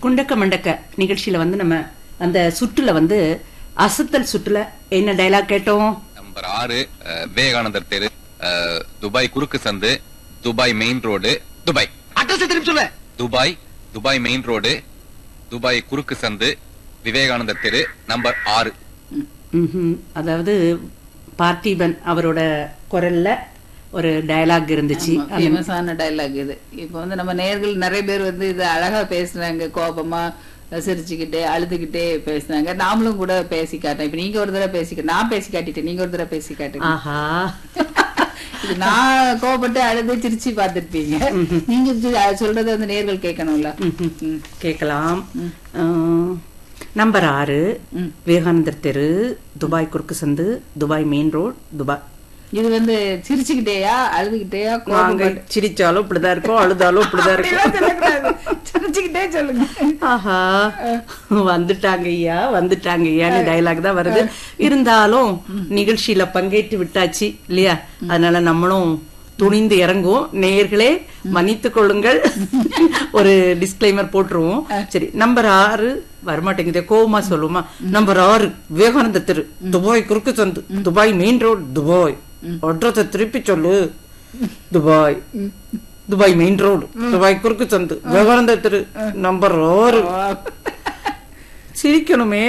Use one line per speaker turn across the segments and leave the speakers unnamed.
குண்டக்க மண்டக்க நிகழ்ச்சியில வந்து நம்ம அந்த சுற்றுல வந்து அசத்தல் சுற்றுல என்ன டயலாக் கேட்டோம்
நம்பர் ஆறு அஹ், விவேகானந்தர் தெரு அஹ், துபாய் குறுக்கு சந்து Dubai main road Dubai
address திருப்பி சொல்ல
Dubai Dubai main road Dubai குறுக்கு சந்து விவேகானந்தர் தெரு நம்பர் ஆறு
ம்ஹும். அதாவது பார்த்திபன் அவரோட குரல்ல ஒரு டயலாக் இருந்துச்சு அந்த-
ஃபேமஸான டைலாக் இது இப்போ வந்து நம்ம நேர்கள் நிறைய பேர் வந்து இது அழகா பேசுனாங்க கோபமா சிரிச்சுக்கிட்டே அழுதுகிட்டே பேசுனாங்க நாமளும் கூட பேசி காட்டேன் இப்ப நீங்க ஒரு தடவை பேசி நான் பேசி காட்டிட்டேன் நீங்க ஒரு தடவை பேசி காட்டுங்க
ஆஹா
இது நான் கோபப்பட்டு அழுது சிரிச்சு பார்த்திருப்பீங்க நீங்க இது சொல்றதை வந்து நேர்கள் கேட்கணும்ல ம்.
கேட்கலாம் அஹ், நம்பர் ஆறு
ம்.
விவேகானந்தர் தெரு துபாய் குறுக்கு சந்து துபாய் மெயின் ரோட் துபாய்
இது வந்து சிரிச்சுக்கிட்டேயா அழுதுகிட்டேயா
நாங்க
கோபப்பட்டு
சிரிச்சாலும் இப்படிதான் இருக்கோம் அழுதாலும் இப்படிதான் இருக்கும்
அப்படிலாம் சொல்லக்கூடாது. சிரிச்சுக்கிட்டே சொல்லுங்க
ஆஹா வந்துட்டாங்க ஐயா வந்துட்டாங்க ஐயான்னு டயலாக் தான் வருது இருந்தாலும் நிகழ்ச்சியில பங்கேற்று விட்டாச்சு இல்லையா அதனால நம்மளும் துணிந்து இறங்குவோம் நேயர்களே மன்னித்துக் கொள்ளுங்கள் ஒரு டிஸ்க்ளைமர் போட்டுருவோம் சரி நம்பர் ஆறு வரமாட்டேங்குதே கோவமா சொல்லுவோமா நம்பர் ஆறு விவேகானந்த தெரு துபாய் குறுக்கு சந்து Dubai main road Dubai address திருப்பி சொல்லு Dubai Dubai main road Dubai குறுக்கு சந்து விவேகானந்த தெரு நம்பர் ஆறு சிரிக்கணுமே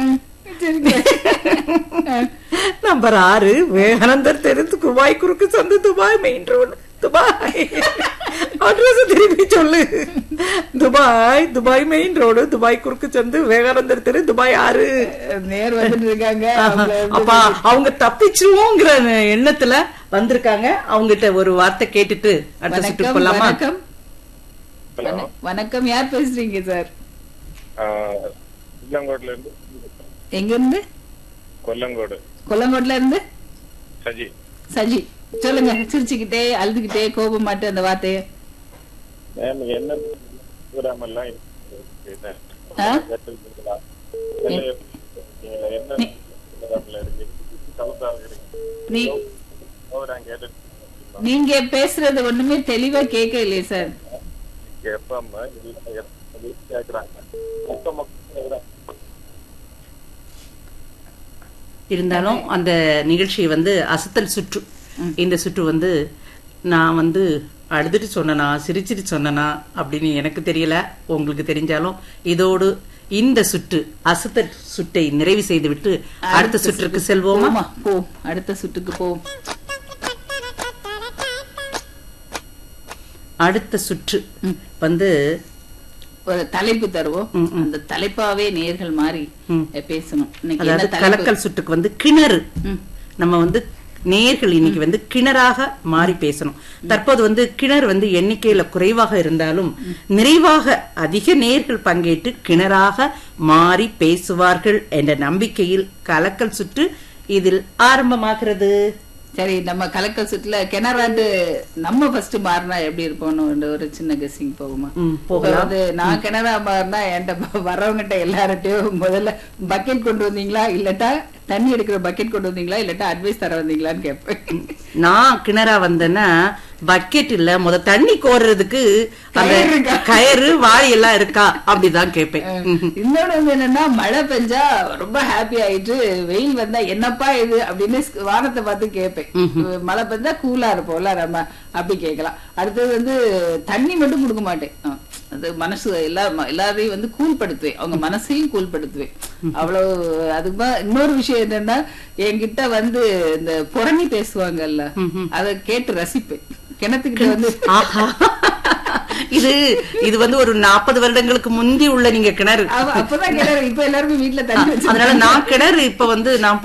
நம்பர் ஆறு விவேகானந்தர் தெரு துபாய் குறுக்கு சந்து Dubai main road Dubai address திருப்பி சொல்லு Dubai Dubai main road Dubai குறுக்கு சந்து விவேகானந்தர் தெரு துபாய் ஆறு
நேர் வந்துட்டு இருக்காங்க அவங்கள வந்து-
அப்பா அவங்க தப்பிச்சிருவோங்கிற எண்ணத்துல வந்திருக்காங்க அவங்ககிட்ட ஒரு வார்த்தை கேட்டுட்டு அடுத்த சுட்டு
வணக்கம்
போலாமா
வணக்கம் வண- வணக்கம் யார் பேசுறீங்க சார்
கொல்லங்கோட்ல இருந்து
எங்க இருந்து
கொல்லங்கோடு
கொல்லங்கோட்ல இருந்து
சஜி
சஜி சொல்லுங்க சிரிச்சுக்கிட்டே அழுதுகிட்டே கோபமாட்டு அந்த வார்த்தைய
மேம் என்ன ப்ரோக்ராம் எல்லாம் இருக்கு.
ஆ?
கேட்டிருக்கீங்களா? என்ன என்ன ப்ரோக்ராம்ல இருக்கு சவுத்தா இருக்கு
நீ
ப்ரோக்ராம் கேட்டு
நீங்க பேசுறது ஒண்ணுமே தெளிவா கேட்க இல்லையே சார்
எப்பமா கேக்குறாங்க மொத்த மக்கள்
இருந்தாலும் அந்த நிகழ்ச்சி வந்து அசத்தல் சுற்று இந்த சுற்று வந்து நான் வந்து அழுதுட்டு சொன்னனா சிரிச்சிட்டு சொன்னனா அப்படின்னு எனக்கு தெரியல உங்களுக்கு தெரிஞ்சாலும் இதோடு இந்த சுற்று அசத்தல் சுற்றை நிறைவு செய்துவிட்டு அடுத்த சுற்றுக்கு செல்வோமா
போமா போ அடுத்த சுட்டுக்கு போ
அடுத்த சுற்று வந்து
ஒரு தலைப்பு தருவோம் அந்த தலைப்பாவே நேர்கள் மாறி பேசணும் இன்னைக்கு என்ன
அதாவது
தலைப்பு
கலக்கல் சுற்றுக்கு வந்து கிணறு
ம்.
நம்ம வந்து நேர்கள் இன்னைக்கு வந்து கிணறாக மாறி பேசணும் தற்போது வந்து கிணறு வந்து எண்ணிக்கையில குறைவாக இருந்தாலும் நிறைவாக அதிக நேர்கள் பங்கேற்று கிணறாக மாறி பேசுவார்கள் என்ற நம்பிக்கையில் கலக்கல் சுற்று இதில் ஆரம்பமாகிறது
சரி நம்ம கலக்கல் சுற்றுல கிணறாண்டு நம்ம ஃபர்ஸ்ட் மாறினா எப்படி இருப்போம்னு ஒரு சின்ன கெஸ்ஸிங் போகுமா
ம்,
இப்ப
போகலாம்
வந்து நான் கிணறா மாறினா என்கிட்ட வரவங்கிட்ட எல்லார்ட்டையும் முதல்ல பக்கெட் கொண்டு வந்தீங்களா இல்லட்டா தண்ணி எடுக்கிற பக்கெட் கொண்டு வந்தீங்களா இல்லட்டா அட்வைஸ் தர வந்தீங்களான்னு கேட்பேன்
நான் கிணறா வந்தேன்னா பக்கெட் இல்ல முத தண்ணி கோர்றதுக்கு அந்த
கயிறு இருக்கா?
கயிறு வாளி எல்லாம் இருக்கா அப்படிதான் கேட்பேன் ம்ஹும்.
இன்னொன்னு வந்து என்னன்னா மழை பெஞ்சா ரொம்ப ஹாப்பி ஆயிட்டு வெயில் வந்தா என்னப்பா இது அப்படின்னு ஸ்- வானத்தை பார்த்து கேட்பேன் மழை பெஞ்சா கூலா இருப்போம்ல நம்ம அப்படி கேட்கலாம் அடுத்தது வந்து தண்ணி மட்டும் கொடுக்க மாட்டேன் ஆ, அது மனசு எல்லா ம- எல்லாரையும் வந்து கூல்படுத்துவேன் அவங்க மனசையும் கூல்படுத்துவேன் அவ்வளவு அதுக்கு பா- இன்னொரு விஷயம் என்னன்னா என்கிட்ட வந்து இந்த புறணி பேசுவாங்கல்ல அத கேட்டு ரசிப்பேன் கிணத்துக்கிட்ட வந்து
ஆஹா இது இது வந்து ஒரு நாற்பது வருடங்களுக்கு முந்தி உள்ள நீங்க கிணறு
அவ- அப்பதான் கிணறு இப்ப எல்லாருமே வீட்டுல தண்ணி வச்சு
அதனால நான் கிணறு இப்ப வந்து நான்